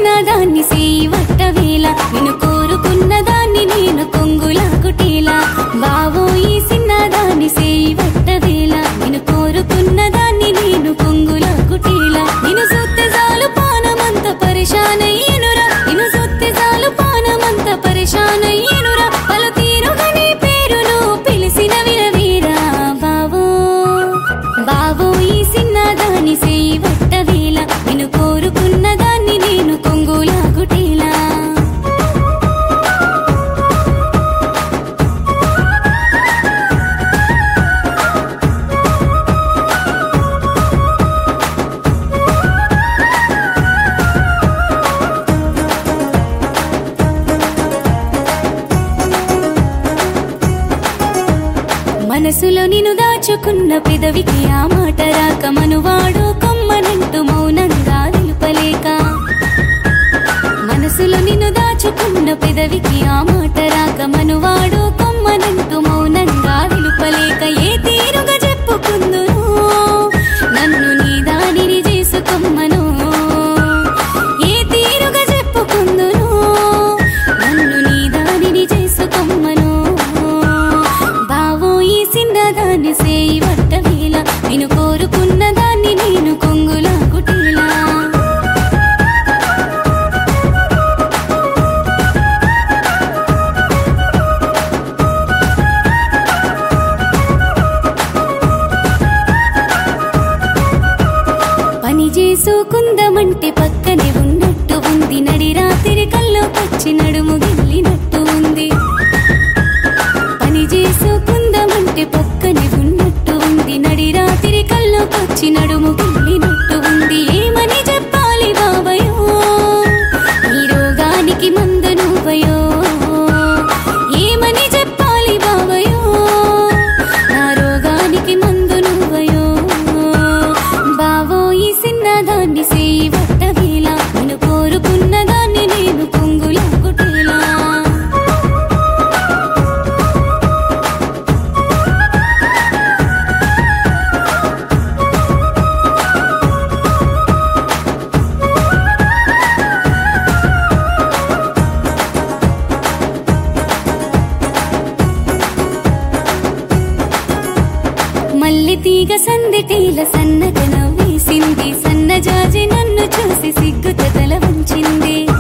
సిన్నదాన్ని సేయి వట్టవేళ నిన్ను కోరుకున్న దాన్ని నేను కొంగులాకుటేలా బావో ఈ సిన్నదాన్ని సేయి వట్టవేళ నిన్ను కోరుకున్న దాన్ని నేను కొంగులాకుటేలా నిన్ను సొత్తె చాలు పానమంత పరిశానయ్యనురా నిన్ను సొత్తె చాలు పానమంత పరిశానయ్యనురా పలు తీరుగా నీ పేరును పిలిసిన వినవీరా బావో బావో ఈ సిన్నదాని సేయి వట్టవేళ నిన్ను కోరుకున్న దాన్ని నేను కొంగులాగుటేలా మనసులో నిన్ను దాచుకున్న పెదవికి ఆ మాట రాక మనువాడు కొమ్మనంటూ మౌనంగా నిలుపలేక మనసులో నిన్ను దాచుకున్న పెదవికి ఆ మాట రాక మనువాడు కొమ్మనంటూ మౌనంగా నిలుపలేక ఏ తీరుగా చెప్పుకుందును నన్ను నీ దానిని చేసుకొమ్మను ఏ తీరుగా చెప్పుకుందును నన్ను నీ దానిని చేసుకొమ్మను బావో ఈ సిన్నదాన్ని సేయి వట్టవేళ నేను కోరుకున్న దాన్ని నేను కొంగులాగుటేలా పని చేసుకుందమంటే పక్కనే ఉన్నట్టు ఉంది నడి రాత్రి కల్లో పచ్చి నడుము గిల్లినట్టు ఉంది పని చేసుకుందమంటే పక్కనే ఉన్నట్టు ఉంది నడి రాత్రి కల్లో పచ్చి నడుము గిల్లినట్టు ఉంది ఏమని చెప్పాలి బాబయో ఈ రోగానికి మందు నువ్వయో ఏమని చెప్పాలి బాబయో నా రోగానికి మందు నువ్వయో బావో ఈ సిన్నదాన్ని సేయి వట్టవేళ నేను కోరుకున్న దాన్ని నేను కొంగులాగుటేలా మల్లి తీగ సందిటీల సన్నగ నవ్వేసింది సన్నజాజి నన్ను చూసి సిగ్గుత తల వంచింది